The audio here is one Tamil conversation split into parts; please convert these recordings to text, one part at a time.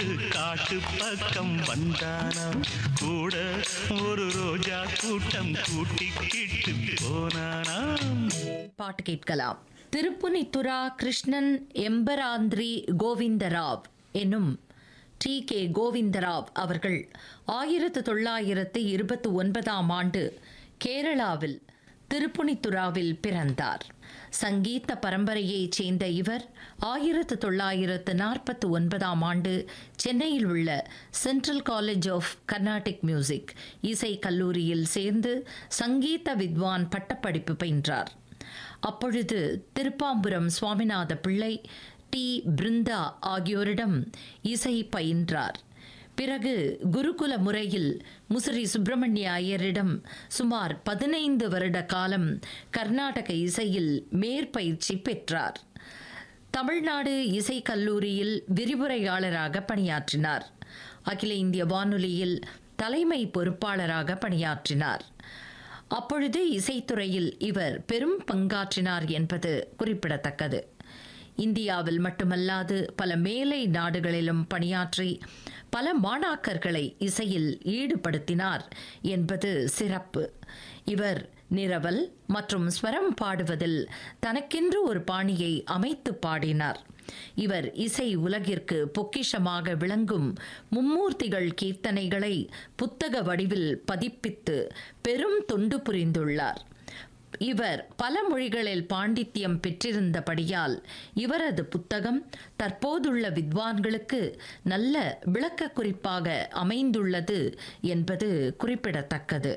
கொண்டு காட்டு பக்கம் வந்தானாம் கூட ஒரு ரோஜா கூட்டம் கூட்டிக்கிட்டு போனானாம் பாட்டு கேட்கலாம் திருப்புனித்துரா கிருஷ்ணன் எம்பராந்திரி கோவிந்தராவ் என்னும் டி கே கோவிந்தராவ் அவர்கள் ஆயிரத்து தொள்ளாயிரத்து இருபத்தி ஒன்பதாம் ஆண்டு கேரளாவில் திருப்புனித்துராவில் பிறந்தார் சங்கீத பரம்பரையைச் சேர்ந்த இவர் ஆயிரத்து தொள்ளாயிரத்து நாற்பத்தி ஒன்பதாம் ஆண்டு சென்னையில் உள்ள Central College of Carnatic Music இசை கல்லூரியில் சேர்ந்து சங்கீத வித்வான் பட்டப்படிப்பு பயின்றார் அப்பொழுது திருப்பாம்புரம் சுவாமிநாத பிள்ளை டி பிருந்தா ஆகியோரிடம் இசை பயின்றார் பிறகு குருகுல முறையில் முசிறி சுப்பிரமணிய ஐயரிடம் சுமார் பதினைந்து வருட காலம் கர்நாடக இசையில் மேற்பயிற்சி பெற்றார் தமிழ்நாடு இசை கல்லூரியில் விரிவுரையாளராக பணியாற்றினார் அகில இந்திய வானொலியில் தலைமை பொறுப்பாளராக பணியாற்றினார் அப்பொழுது இசைத்துறையில் இவர் பெரும் பங்காற்றினார் என்பது குறிப்பிடத்தக்கது இந்தியாவில் மட்டுமல்லாது பல மேலை நாடுகளிலும் பணியாற்றி பல மாணாக்கர்களை இசையில் ஈடுபடுத்தினார் என்பது சிறப்பு இவர் நிரவல் மற்றும் ஸ்வரம் பாடுவதில் தனக்கென்று ஒரு பாணியை அமைத்து பாடினார் இவர் இசை உலகிற்கு பொக்கிஷமாக விளங்கும் மும்மூர்த்திகள் கீர்த்தனைகளை புத்தக வடிவில் பதிப்பித்து பெரும் தொண்டு புரிந்துள்ளார் இவர் பல மொழிகளில் பாண்டித்யம் பெற்றிருந்தபடியால் இவரது புத்தகம் தற்போதுள்ள வித்வான்களுக்கு நல்ல விளக்க குறிப்பாக அமைந்துள்ளது என்பது குறிப்பிடத்தக்கது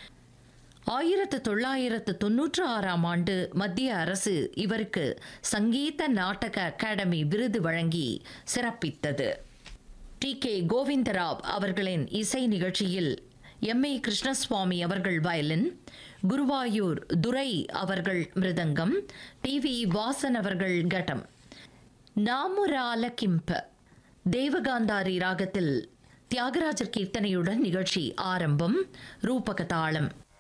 ஆயிரத்து தொள்ளாயிரத்து தொன்னூற்று ஆறாம் ஆண்டு மத்திய அரசு இவருக்கு சங்கீத நாடக அகாடமி விருது வழங்கி சிறப்பித்தது டி கே கோவிந்தராவ் அவர்களின் இசை நிகழ்ச்சியில் எம் ஏ கிருஷ்ணசுவாமி அவர்கள் வயலின் குருவாயூர் துரை அவர்கள் மிருதங்கம் டி வி வாசன் அவர்கள் கட்டம் நாமுரால கிம்ப தேவகாந்தாரி ராகத்தில் தியாகராஜர் கீர்த்தனையுடன் நிகழ்ச்சி ஆரம்பம் ரூபக தாளம்